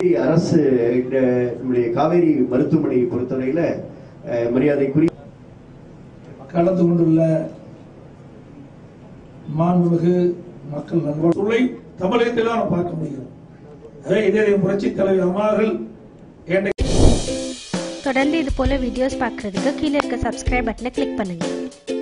அரசு இந்த நம்முடைய காவேரி மருத்துவமனையை பொறுத்தவரையில அஹ், மரியாதைக்குரிய கலந்து கொண்டுள்ள மாண்புமிகு மக்கள் நல்வாழ்வுகளை தமிழகத்தில் நாம் பார்க்க முடியும் அதே இதே புரட்சி தலைவர் அம்மார்கள் என்ற தொடர்ந்து இது போல வீடியோஸ் பார்க்குறதுக்கு கீழே இருக்க சப்ஸ்கிரைப் பட்டனை கிளிக் பண்ணுங்கள்